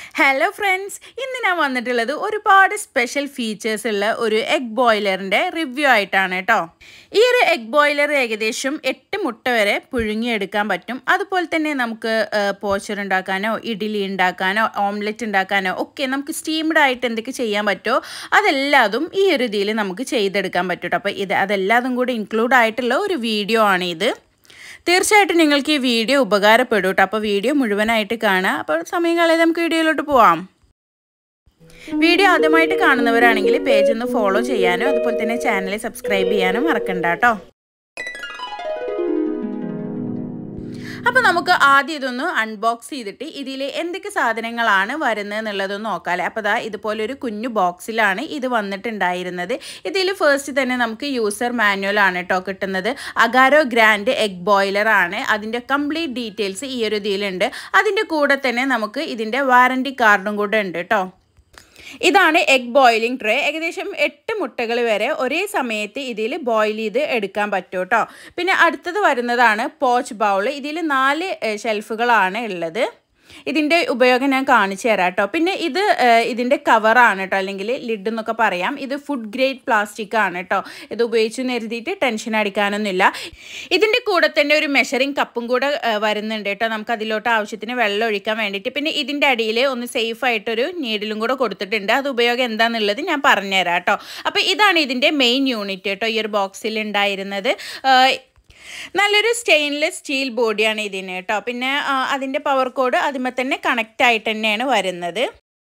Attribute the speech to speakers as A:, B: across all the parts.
A: hello friends ഇന്ന് ഞാൻ വന്നിട്ടുള്ളത് ഒരുപാട് സ്പെഷ്യൽ ഫീച്ചേഴ്സ് ഉള്ള ഒരു എഗ് ബോയിലറിൻ്റെ റിവ്യൂ ആയിട്ടാണ് കേട്ടോ ഈ ഒരു എഗ് ബോയിലർ ഏകദേശം എട്ട് മുട്ട വരെ പുഴുങ്ങിയെടുക്കാൻ പറ്റും അതുപോലെ തന്നെ നമുക്ക് പോച്ചർ ഉണ്ടാക്കാനോ ഇഡ്ഡലി ഉണ്ടാക്കാനോ ഓംലെറ്റ് ഉണ്ടാക്കാനോ ഒക്കെ നമുക്ക് സ്റ്റീംഡ് ആയിട്ട് എന്തൊക്കെ ചെയ്യാൻ പറ്റുമോ അതെല്ലാതും ഈ ഒരു ഇതിൽ നമുക്ക് ചെയ്തെടുക്കാൻ പറ്റും കേട്ടോ അപ്പോൾ ഇത് അതെല്ലാതും കൂടി ഇൻക്ലൂഡ് ആയിട്ടുള്ള ഒരു വീഡിയോ ആണ് ഇത് തീർച്ചയായിട്ടും നിങ്ങൾക്ക് ഈ വീഡിയോ ഉപകാരപ്പെടും കേട്ടോ അപ്പോൾ വീഡിയോ മുഴുവനായിട്ട് കാണുക അപ്പോൾ സമയം കളയാതെ നമുക്ക് വീഡിയോയിലോട്ട് പോവാം വീഡിയോ ആദ്യമായിട്ട് കാണുന്നവരാണെങ്കിൽ പേജ് ഒന്ന് ഫോളോ ചെയ്യാനും അതുപോലെ തന്നെ ചാനൽ സബ്സ്ക്രൈബ് ചെയ്യാനും മറക്കണ്ട കേട്ടോ അപ്പോൾ നമുക്ക് ആദ്യം ഇതൊന്ന് അൺബോക്സ് ചെയ്തിട്ട് ഇതിൽ എന്തൊക്കെ സാധനങ്ങളാണ് വരുന്നത് എന്നുള്ളതൊന്ന് നോക്കാം അപ്പോൾ ദാ ഇതുപോലെ ഒരു കുഞ്ഞു ബോക്സിലാണ് ഇത് വന്നിട്ടുണ്ടായിരുന്നത് ഇതിൽ ഫസ്റ്റ് തന്നെ നമുക്ക് യൂസർ മാനുവൽ ആണ് കേട്ടോ കിട്ടുന്നത് അഗാരോ ഗ്രാൻഡ് എഗ് ബോയിലർ ആണ് അതിൻ്റെ കംപ്ലീറ്റ് ഡീറ്റെയിൽസ് ഈ ഒരു ഇതിലുണ്ട് അതിൻ്റെ കൂടെ തന്നെ നമുക്ക് ഇതിൻ്റെ വാറൻറ്റി കാർഡും കൂടെ ഉണ്ട് കേട്ടോ ഇതാണ് എഗ് ബോയിലിംഗ് ട്രേ ഏകദേശം എട്ട് മുട്ടകൾ വരെ ഒരേ സമയത്ത് ഇതിൽ ബോയിൽ ചെയ്ത് എടുക്കാൻ പറ്റും കേട്ടോ പിന്നെ അടുത്തത് വരുന്നതാണ് പോച്ച് ബൗൾ ഇതിൽ നാല് ഷെൽഫുകളാണ് ഉള്ളത് ഇതിൻ്റെ ഉപയോഗം ഞാൻ കാണിച്ചു തരാം കേട്ടോ പിന്നെ ഇത് ഇതിൻ്റെ കവറാണ് കേട്ടോ അല്ലെങ്കിൽ ലിഡ് എന്നൊക്കെ പറയാം ഇത് ഫുഡ് ഗ്രേഡ് പ്ലാസ്റ്റിക് ആണ് കേട്ടോ ഇത് ഉപയോഗിച്ച് കരുതിയിട്ട് ടെൻഷൻ അടിക്കാനൊന്നുമില്ല ഇതിൻ്റെ കൂടെ തന്നെ ഒരു മെഷറിംഗ് കപ്പും കൂടെ വരുന്നുണ്ട് കേട്ടോ നമുക്ക് അതിലോട്ട് ആവശ്യത്തിന് വെള്ളം ഒഴിക്കാൻ വേണ്ടിയിട്ട് പിന്നെ ഇതിൻ്റെ അടിയിൽ ഒന്ന് സേഫ് ആയിട്ടൊരു നീഡിലും കൂടെ കൊടുത്തിട്ടുണ്ട് അത് ഉപയോഗം എന്താണെന്നുള്ളത് ഞാൻ പറഞ്ഞുതരാം കേട്ടോ അപ്പോൾ ഇതാണ് ഇതിൻ്റെ മെയിൻ യൂണിറ്റ് കേട്ടോ ഈ ഒരു ബോക്സിൽ ഉണ്ടായിരുന്നത് നല്ലൊരു സ്റ്റെയിൻലെസ് സ്റ്റീൽ ബോഡിയാണ് ഇതിന് കേട്ടോ പിന്നെ അതിൻ്റെ പവർ കോഡ് അതിന്മേൽ തന്നെ കണക്റ്റ് ആയിട്ട് തന്നെയാണ് വരുന്നത്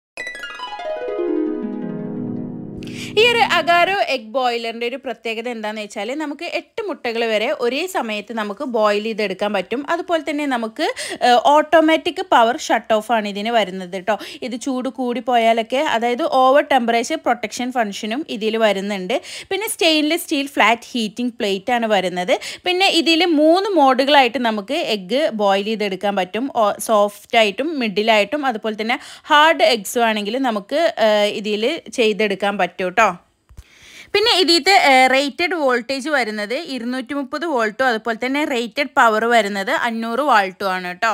A: ഈ ഒരു അഗാരോ എഗ് ബോയിലറിൻ്റെ ഒരു പ്രത്യേകത എന്താണെന്ന് വെച്ചാൽ നമുക്ക് എട്ട് മുട്ടകൾ വരെ ഒരേ സമയത്ത് നമുക്ക് ബോയിൽ ചെയ്തെടുക്കാൻ പറ്റും അതുപോലെ തന്നെ നമുക്ക് ഓട്ടോമാറ്റിക് പവർ ഷട്ട് ഓഫ് ആണ് ഇതിന് വരുന്നത് കേട്ടോ ഇത് ചൂട് കൂടി പോയാലൊക്കെ അതായത് ഓവർ ടെമ്പറേച്ചർ പ്രൊട്ടക്ഷൻ ഫംഗ്ഷനും ഇതിൽ വരുന്നുണ്ട് പിന്നെ stainless steel flat heating plate ആണ് വരുന്നത് പിന്നെ ഇതിൽ മൂന്ന് മോഡുകളായിട്ട് നമുക്ക് എഗ്ഗ് ബോയിൽ ചെയ്തെടുക്കാൻ പറ്റും സോഫ്റ്റ് ആയിട്ടും മിഡിലായിട്ടും അതുപോലെ തന്നെ ഹാർഡ് എഗ്സും ആണെങ്കിൽ നമുക്ക് ഇതിൽ ചെയ്തെടുക്കാൻ പറ്റും കേട്ടോ പിന്നെ ഇതിലത്തെ റേറ്റഡ് വോൾട്ടേജ് വരുന്നത് ഇരുന്നൂറ്റി മുപ്പത് വോൾട്ടും അതുപോലെ തന്നെ റേറ്റഡ് പവർ വരുന്നത് അഞ്ഞൂറ് വാൾട്ടും ആണ് കേട്ടോ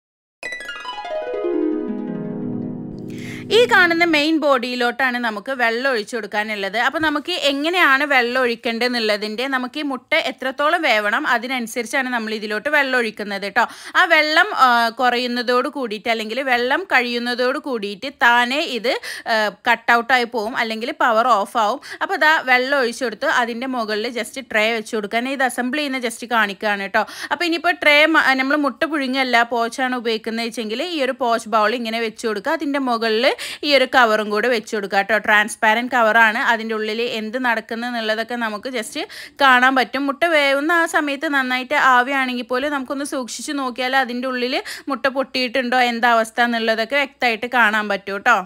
A: ഈ കാണുന്ന മെയിൻ ബോഡിയിലോട്ടാണ് നമുക്ക് വെള്ളം ഒഴിച്ചു കൊടുക്കാനുള്ളത് അപ്പോൾ നമുക്ക് എങ്ങനെയാണ് വെള്ളം ഒഴിക്കേണ്ടതെന്നുള്ളതിൻ്റെ നമുക്ക് ഈ മുട്ട എത്രത്തോളം വേവണം അതിനനുസരിച്ചാണ് നമ്മൾ ഇതിലോട്ട് വെള്ളം ഒഴിക്കുന്നത് കേട്ടോ ആ വെള്ളം കുറയുന്നതോട് കൂടിയിട്ട് അല്ലെങ്കിൽ വെള്ളം കഴിയുന്നതോട് കൂടിയിട്ട് താനെ ഇത് കട്ടൗട്ടായി പോവും അല്ലെങ്കിൽ പവർ ഓഫ് ആവും അപ്പോൾ ഇതാ വെള്ളം ഒഴിച്ചു കൊടുത്ത് അതിൻ്റെ മുകളിൽ ജസ്റ്റ് ട്രേ വെച്ച് കൊടുക്കാൻ ഇത് അസംബിൾ ചെയ്യുന്ന ജസ്റ്റ് കാണിക്കുകയാണ് കേട്ടോ അപ്പോൾ ഇനിയിപ്പോൾ ട്രേ നമ്മൾ മുട്ട പുഴുങ്ങല്ല പോച്ചാണ് ഉപയോഗിക്കുന്നത് വെച്ചെങ്കിൽ ഈ ഒരു പോച്ച് ബൗൾ ഇങ്ങനെ വെച്ച് കൊടുക്കുക അതിൻ്റെ മുകളിൽ ഈ ഒരു കവറും കൂടെ വെച്ച് കൊടുക്കുക കേട്ടോ ട്രാൻസ്പാരൻറ്റ് കവറാണ് അതിൻ്റെ ഉള്ളിൽ എന്ത് നടക്കുന്നു എന്നുള്ളതൊക്കെ നമുക്ക് ജസ്റ്റ് കാണാൻ പറ്റും മുട്ട വേവുന്ന ആ സമയത്ത് നന്നായിട്ട് ആവിയാണെങ്കിൽ പോലും നമുക്കൊന്ന് സൂക്ഷിച്ച് നോക്കിയാൽ അതിൻ്റെ ഉള്ളിൽ മുട്ട പൊട്ടിയിട്ടുണ്ടോ എന്താ അവസ്ഥ എന്നുള്ളതൊക്കെ വ്യക്തമായിട്ട് കാണാൻ പറ്റും കേട്ടോ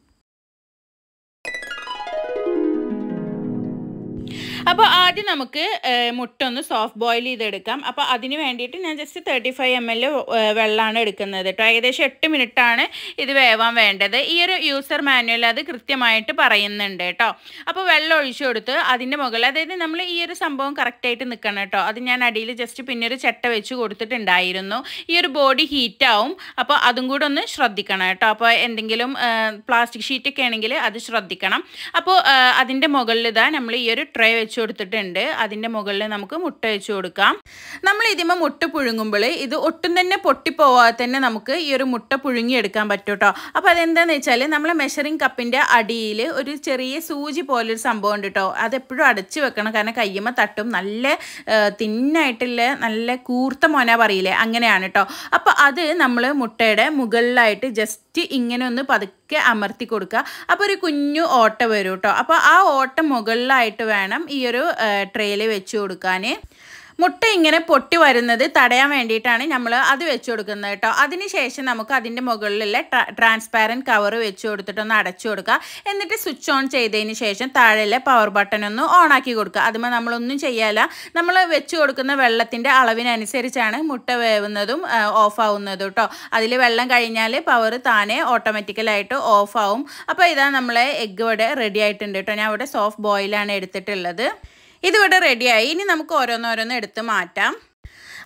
A: അപ്പോൾ ആദ്യം നമുക്ക് മുട്ട ഒന്ന് സോഫ്റ്റ് ബോയിൽ ചെയ്തെടുക്കാം അപ്പോൾ അതിന് വേണ്ടിയിട്ട് ഞാൻ just thirty five M L വെള്ളമാണ് എടുക്കുന്നത് കേട്ടോ ഏകദേശം എട്ട് മിനിറ്റാണ് ഇത് വേവാൻ വേണ്ടത് ഈ ഒരു യൂസർ മാനുവൽ അത് കൃത്യമായിട്ട് പറയുന്നുണ്ട് കേട്ടോ അപ്പോൾ വെള്ളം ഒഴിച്ചു കൊടുത്ത് അതിൻ്റെ മുകളിൽ അതായത് നമ്മൾ ഈ ഒരു സംഭവം കറക്റ്റായിട്ട് നിൽക്കണം കേട്ടോ അത് ഞാൻ അടിയിൽ ജസ്റ്റ് പിന്നെ ഒരു ചട്ട വെച്ച് കൊടുത്തിട്ടുണ്ടായിരുന്നു ഈ ഒരു ബോഡി ഹീറ്റാവും അപ്പോൾ അതും കൂടെ ഒന്ന് ശ്രദ്ധിക്കണം കേട്ടോ അപ്പോൾ എന്തെങ്കിലും പ്ലാസ്റ്റിക് ഷീറ്റൊക്കെ ആണെങ്കിൽ അത് ശ്രദ്ധിക്കണം അപ്പോൾ അതിൻ്റെ മുകളിൽ ഇതാ നമ്മൾ ഈ ഒരു ട്രേ വെച്ച് കൊടുത്തിട്ടുണ്ട് അതിൻ്റെ മുകളിൽ നമുക്ക് മുട്ട വെച്ച് കൊടുക്കാം നമ്മൾ ഇതിമ മുട്ട പുഴുങ്ങുമ്പോൾ ഇത് ഒട്ടും തന്നെ പൊട്ടിപ്പോവാതെ തന്നെ നമുക്ക് ഈ ഒരു മുട്ട പുഴുങ്ങിയെടുക്കാൻ പറ്റും കേട്ടോ അപ്പോൾ അതെന്താണെന്ന് വെച്ചാൽ നമ്മൾ മെഷറിംഗ് കപ്പിൻ്റെ അടിയിൽ ഒരു ചെറിയ സൂചി പോലൊരു സംഭവം ഉണ്ട് കേട്ടോ അതെപ്പോഴും അടച്ച് വെക്കണം കാരണം കയ്യമ്മ തട്ടും നല്ല തിന്നായിട്ടുള്ള നല്ല കൂർത്ത മോന പറയില്ലേ അങ്ങനെയാണ് കേട്ടോ അപ്പോൾ അത് നമ്മൾ മുട്ടയുടെ മുകളിലായിട്ട് ജസ്റ്റ് ഇങ്ങനെ ഒന്ന് പതുക്കെ അമർത്തി കൊടുക്കുക അപ്പോൾ ഒരു കുഞ്ഞു ഓട്ട വരും കേട്ടോ അപ്പോൾ ആ ഓട്ട മുകളിലായിട്ട് വേണം ഈ ഒരു ട്രേയിൽ വെച്ച് കൊടുക്കാൻ മുട്ട ഇങ്ങനെ പൊട്ടി വരുന്നത് തടയാൻ വേണ്ടിയിട്ടാണ് നമ്മൾ അത് വെച്ച് കൊടുക്കുന്നത് കേട്ടോ അതിനുശേഷം നമുക്ക് അതിൻ്റെ മുകളിലുള്ള ട്രാൻസ്പാരൻറ്റ് കവർ വെച്ച് കൊടുത്തിട്ടൊന്ന് അടച്ചു കൊടുക്കുക എന്നിട്ട് സ്വിച്ച് ഓൺ ചെയ്തതിന് ശേഷം താഴെയുള്ള പവർ ബട്ടൺ ഒന്ന് ഓൺ ആക്കി കൊടുക്കുക അതുമ്പോൾ നമ്മളൊന്നും ചെയ്യാല്ല നമ്മൾ വെച്ച് കൊടുക്കുന്ന വെള്ളത്തിൻ്റെ അളവിനനുസരിച്ചാണ് മുട്ട വേവുന്നതും ഓഫ് ആവുന്നതും കേട്ടോ അതിൽ വെള്ളം കഴിഞ്ഞാൽ പവർ താനെ ഓട്ടോമാറ്റിക്കലായിട്ട് ഓഫ് ആവും അപ്പോൾ ഇതാ നമ്മളെ എഗ്ഗ് ഇവിടെ റെഡി ആയിട്ടുണ്ട് കേട്ടോ ഞാൻ ഇവിടെ സോഫ്റ്റ് ബോയിലാണ് എടുത്തിട്ടുള്ളത് ഇതിവിടെ റെഡിയായി ഇനി നമുക്ക് ഓരോന്നോരോന്ന് എടുത്ത് മാറ്റാം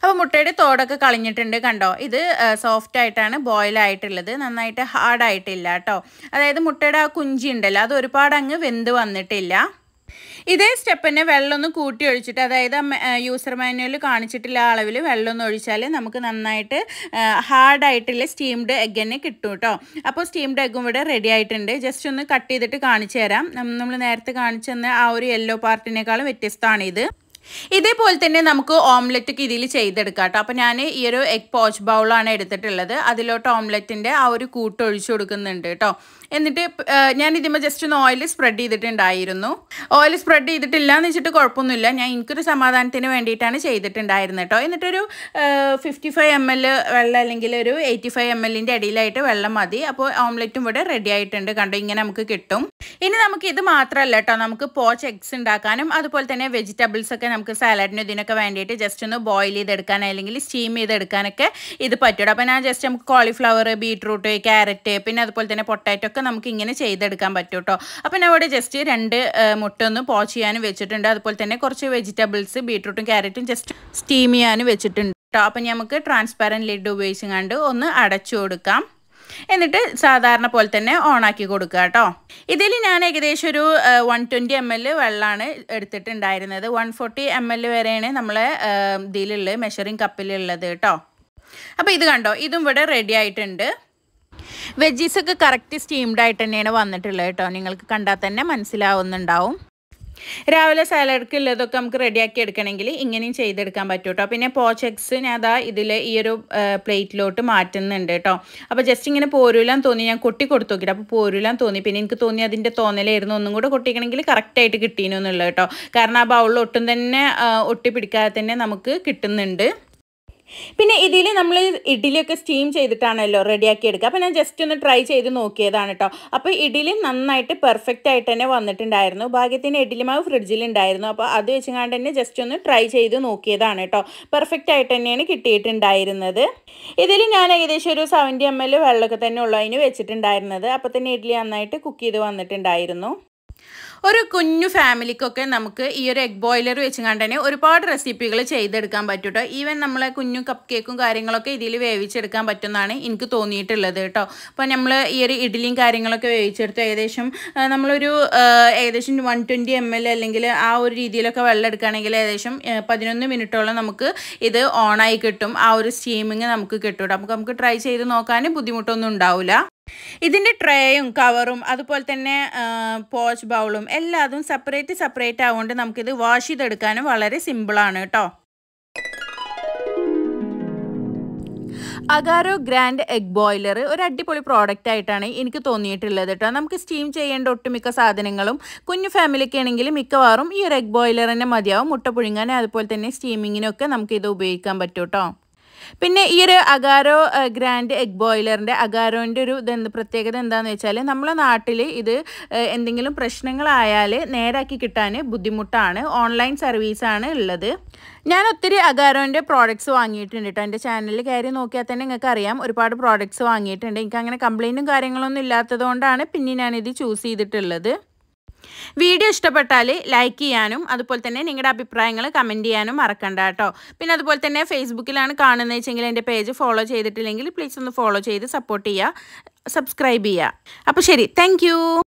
A: അപ്പോൾ മുട്ടയുടെ തോടൊക്കെ കളഞ്ഞിട്ടുണ്ട് കണ്ടോ ഇത് സോഫ്റ്റ് ആയിട്ടാണ് ബോയിൽ ആയിട്ടുള്ളത് നന്നായിട്ട് ഹാർഡ് ആയിട്ടില്ല കേട്ടോ അതായത് മുട്ടയുടെ ആ കുഞ്ചി ഉണ്ടല്ലോ അത് ഒരുപാട് അങ്ങ് വെന്ത് വന്നിട്ടില്ല ഇതേ സ്റ്റെപ്പിന് വെള്ളം ഒന്ന് കൂട്ടി ഒഴിച്ചിട്ട് അതായത് യൂസർ മാനുവൽ കാണിച്ചിട്ടുള്ള അളവിൽ വെള്ളം ഒന്ന് ഒഴിച്ചാൽ നമുക്ക് നന്നായിട്ട് ഹാർഡായിട്ടുള്ള സ്റ്റീംഡ് എഗ് തന്നെ കിട്ടും കേട്ടോ അപ്പോൾ സ്റ്റീംഡ് എഗ്ഗും ഇവിടെ റെഡി ആയിട്ടുണ്ട് ജസ്റ്റ് ഒന്ന് കട്ട് ചെയ്തിട്ട് കാണിച്ചു തരാം നമ്മൾ നേരത്തെ കാണിച്ചു തന്ന ആ ഒരു യെല്ലോ പാർട്ടിനേക്കാളും വ്യത്യസ്തമാണ് ഇത് ഇതേപോലെ തന്നെ നമുക്ക് ഓംലെറ്റ് ഇതിൽ ചെയ്തെടുക്കാം കേട്ടോ അപ്പോൾ ഞാൻ ഈ ഒരു എഗ് പോച്ച് ബൗളാണ് എടുത്തിട്ടുള്ളത് അതിലോട്ട് ഓംലെറ്റിൻ്റെ ആ ഒരു കൂട്ട് ഒഴിച്ചു കൊടുക്കുന്നുണ്ട് കേട്ടോ എന്നിട്ട് ഞാൻ ഇതിമ്പോൾ ജസ്റ്റ് ഒന്ന് ഓയിൽ സ്പ്രെഡ് ചെയ്തിട്ടുണ്ടായിരുന്നു ഓയിൽ സ്പ്രെഡ് ചെയ്തിട്ടില്ല എന്ന് വെച്ചിട്ട് കുഴപ്പമൊന്നുമില്ല ഞാൻ എനിക്കൊരു സമാധാനത്തിന് വേണ്ടിയിട്ടാണ് ചെയ്തിട്ടുണ്ടായിരുന്നത് കേട്ടോ എന്നിട്ടൊരു ഫിഫ്റ്റി ഫൈവ് എം എൽ വെള്ളം അല്ലെങ്കിൽ ഒരു എയ്റ്റി ഫൈവ് എം എല്ലിൻ്റെ ഇടയിലായിട്ട് വെള്ളം മതി അപ്പോൾ ഓംലെറ്റും ഇവിടെ റെഡി ആയിട്ടുണ്ട് കണ്ടോ ഇങ്ങനെ നമുക്ക് കിട്ടും ഇനി നമുക്ക് ഇത് മാത്രമല്ല കേട്ടോ നമുക്ക് പോച്ച് എഗ്സ് ഉണ്ടാക്കാനും അതുപോലെ തന്നെ വെജിറ്റബിൾസ് ഒക്കെ നമുക്ക് സാലഡിനും ഇതിനൊക്കെ വേണ്ടിയിട്ട് ജസ്റ്റ് ഒന്ന് ബോയിൽ ചെയ്തെടുക്കാൻ അല്ലെങ്കിൽ സ്റ്റീം ചെയ്തെടുക്കാനൊക്കെ ഇത് പറ്റും അപ്പോൾ ഞാൻ ജസ്റ്റ് നമുക്ക് കോളിഫ്ലവർ ബീട്രൂട്ട് ക്യാരറ്റ് പിന്നെ അതുപോലെ തന്നെ പൊട്ടാറ്റോ ഒക്കെ നമുക്ക് ഇങ്ങനെ ചെയ്തെടുക്കാൻ പറ്റും കേട്ടോ അപ്പോൾ ഞാൻ ഇവിടെ ജസ്റ്റ് രണ്ട് മുട്ട ഒന്ന് പോച്ച് ചെയ്യാനും വെച്ചിട്ടുണ്ട് അതുപോലെ തന്നെ കുറച്ച് വെജിറ്റബിൾസ് ബീട്രൂട്ടും ക്യാരറ്റും ജസ്റ്റ് സ്റ്റീം ചെയ്യാനും വെച്ചിട്ടുണ്ട് കേട്ടോ അപ്പം നമുക്ക് ട്രാൻസ്പാരൻറ്റ് ലിഡ് ഉപയോഗിച്ചുകൊണ്ട് ഒന്ന് അടച്ചു കൊടുക്കാം എന്നിട്ട് സാധാരണ പോലെ തന്നെ ഓണാക്കി കൊടുക്കുക കേട്ടോ ഇതിൽ ഞാൻ ഏകദേശം ഒരു വൺ ട്വൻറ്റി എം എൽ വെള്ളമാണ് എടുത്തിട്ടുണ്ടായിരുന്നത് വൺ ഫോർട്ടി എം എൽ വരെയാണ് നമ്മളെ ഇതിലുള്ളത് മെഷറിങ് കപ്പിലുള്ളത് കേട്ടോ അപ്പോൾ ഇത് കണ്ടോ ഇതും ഇവിടെ റെഡി ആയിട്ടുണ്ട് വെജീസ് ഒക്കെ കറക്റ്റ് സ്റ്റീംഡ് ആയിട്ട് തന്നെയാണ് വന്നിട്ടുള്ളത് കേട്ടോ നിങ്ങൾക്ക് കണ്ടാൽ തന്നെ മനസ്സിലാവുന്നുണ്ടാവും രാവിലെ സാലഡ്ക്ക് ഉള്ളതൊക്കെ നമുക്ക് റെഡിയാക്കി എടുക്കണമെങ്കിൽ ഇങ്ങനെയും ചെയ്തെടുക്കാൻ പറ്റും കേട്ടോ പിന്നെ പോച്ചെക്സ് ഞാൻ അതാ ഇതിൽ ഈ ഒരു പ്ലേറ്റിലോട്ട് മാറ്റുന്നുണ്ട് കേട്ടോ അപ്പോൾ ജസ്റ്റ് ഇങ്ങനെ പോരൂലാൻ തോന്നി ഞാൻ കൊട്ടി കൊടുത്തു നോക്കിയിട്ട് അപ്പോൾ പോരൂലാൻ തോന്നി പിന്നെ എനിക്ക് തോന്നി അതിൻ്റെ തോന്നലായിരുന്നു ഒന്നും കൂടെ കൊട്ടിക്കണമെങ്കിൽ കറക്റ്റായിട്ട് കിട്ടീനു എന്നുള്ളത് കേട്ടോ കാരണം ആ ബൗളിൽ ഒട്ടും തന്നെ ഒട്ടി പിടിക്കാതെ തന്നെ നമുക്ക് കിട്ടുന്നുണ്ട് പിന്നെ ഇതിൽ നമ്മൾ ഇഡ്ഡലിയൊക്കെ സ്റ്റീം ചെയ്തിട്ടാണല്ലോ റെഡിയാക്കി എടുക്കുക അപ്പോൾ ഞാൻ ജസ്റ്റ് ഒന്ന് ട്രൈ ചെയ്ത് നോക്കിയതാണ് കേട്ടോ അപ്പോൾ ഇഡ്ഡലി നന്നായിട്ട് പെർഫെക്റ്റ് ആയിട്ട് തന്നെ വന്നിട്ടുണ്ടായിരുന്നു ഭാഗ്യത്തിന് ഇഡ്ഡലി മാവ് ഫ്രിഡ്ജിലുണ്ടായിരുന്നു അപ്പോൾ അത് വെച്ചുകൊണ്ട് തന്നെ ജസ്റ്റ് ഒന്ന് ട്രൈ ചെയ്ത് നോക്കിയതാണ് കേട്ടോ പെർഫെക്റ്റ് ആയിട്ട് തന്നെയാണ് കിട്ടിയിട്ടുണ്ടായിരുന്നത് ഇതിൽ ഞാൻ ഏകദേശം ഒരു സെവൻറ്റി എം എൽ വെള്ളമൊക്കെ തന്നെ ഉള്ളു അതിന് വെച്ചിട്ടുണ്ടായിരുന്നത് അപ്പോൾ തന്നെ ഇഡ്ഡലി നന്നായിട്ട് കുക്ക് ചെയ്ത് വന്നിട്ടുണ്ടായിരുന്നു ഒരു കുഞ്ഞു ഫാമിലിക്കൊക്കെ നമുക്ക് ഈ ഒരു എഗ് ബോയിലർ വെച്ചുകൊണ്ട് തന്നെ ഒരുപാട് റെസിപ്പികൾ ചെയ്തെടുക്കാൻ പറ്റും കേട്ടോ ഈവൻ നമ്മളെ കുഞ്ഞു കപ്പ് കേക്കും കാര്യങ്ങളൊക്കെ ഇതിൽ വേവിച്ചെടുക്കാൻ പറ്റുമെന്നാണ് എനിക്ക് തോന്നിയിട്ടുള്ളത് കേട്ടോ അപ്പോൾ നമ്മൾ ഈ ഒരു ഇഡ്ഡലിയും കാര്യങ്ങളൊക്കെ വേവിച്ചെടുത്ത് ഏകദേശം നമ്മളൊരു ഏകദേശം വൺ ട്വൻറ്റി എം എൽ അല്ലെങ്കിൽ ആ ഒരു രീതിയിലൊക്കെ വെള്ളം എടുക്കുകയാണെങ്കിൽ ഏകദേശം പതിനൊന്ന് മിനിറ്റോളം നമുക്ക് ഇത് ഓണായി കിട്ടും ആ ഒരു സ്റ്റീമിങ് നമുക്ക് കിട്ടും കേട്ടോ നമുക്ക് നമുക്ക് ട്രൈ ചെയ്ത് നോക്കാൻ ബുദ്ധിമുട്ടൊന്നും ഉണ്ടാവില്ല ഇതിൻ്റെ ട്രേയും കവറും അതുപോലെ തന്നെ പോച്ച് ബൗളും എല്ലാതും സെപ്പറേറ്റ് സെപ്പറേറ്റ് ആവുകൊണ്ട് നമുക്കിത് വാഷ് ചെയ്തെടുക്കാനും വളരെ സിമ്പിളാണ് കേട്ടോ അഗാരോ ഗ്രാൻഡ് എഗ് ബോയിലർ ഒരു അടിപൊളി പ്രോഡക്റ്റ് ആയിട്ടാണ് എനിക്ക് തോന്നിയിട്ടുള്ളത് കേട്ടോ നമുക്ക് സ്റ്റീം ചെയ്യേണ്ട ഒട്ടുമിക്ക സാധനങ്ങളും കുഞ്ഞു ഫാമിലിക്ക് ആണെങ്കിൽ മിക്കവാറും ഈ ഒരു എഗ് ബോയിലർ തന്നെ മതിയാവും മുട്ട പുഴുങ്ങാൻ അതുപോലെ തന്നെ സ്റ്റീമിങ്ങിനൊക്കെ നമുക്ക് ഇത് ഉപയോഗിക്കാൻ പറ്റും കേട്ടോ പിന്നെ ഈ ഒരു അഗാരോ ഗ്രാൻഡ് എഗ് ബോയിലറിൻ്റെ അഗാരോൻ്റെ ഒരു ഇതെന്ത് പ്രത്യേകത എന്താണെന്ന് വെച്ചാൽ നമ്മളെ നാട്ടിൽ ഇത് എന്തെങ്കിലും പ്രശ്നങ്ങളായാൽ നേരാക്കി കിട്ടാൻ ബുദ്ധിമുട്ടാണ് ഓൺലൈൻ സർവീസാണ് ഉള്ളത് ഞാൻ ഒത്തിരി അഗാരോൻ്റെ പ്രോഡക്റ്റ്സ് വാങ്ങിയിട്ടുണ്ട് കേട്ടോ എൻ്റെ ചാനലിൽ കയറി നോക്കിയാൽ തന്നെ നിങ്ങൾക്ക് അറിയാം ഒരുപാട് പ്രോഡക്റ്റ്സ് വാങ്ങിയിട്ടുണ്ട് എനിക്ക് അങ്ങനെ കംപ്ലൈൻറ്റും കാര്യങ്ങളൊന്നും ഇല്ലാത്തതുകൊണ്ടാണ് പിന്നെ ഞാനിത് ചൂസ് ചെയ്തിട്ടുള്ളത് വീഡിയോ ഇഷ്ടപ്പെട്ടാൽ ലൈക്ക് ചെയ്യാനും അതുപോലെ തന്നെ നിങ്ങളുടെ അഭിപ്രായങ്ങൾ കമൻറ്റ് ചെയ്യാനും മറക്കണ്ട കേട്ടോ പിന്നെ അതുപോലെ തന്നെ ഫേസ്ബുക്കിലാണ് കാണുന്നത് വെച്ചെങ്കിൽ എൻ്റെ പേജ് ഫോളോ ചെയ്തിട്ടില്ലെങ്കിൽ പ്ലീസ് ഒന്ന് ഫോളോ ചെയ്ത് സപ്പോർട്ട് ചെയ്യുക സബ്സ്ക്രൈബ് ചെയ്യുക അപ്പോൾ ശരി താങ്ക്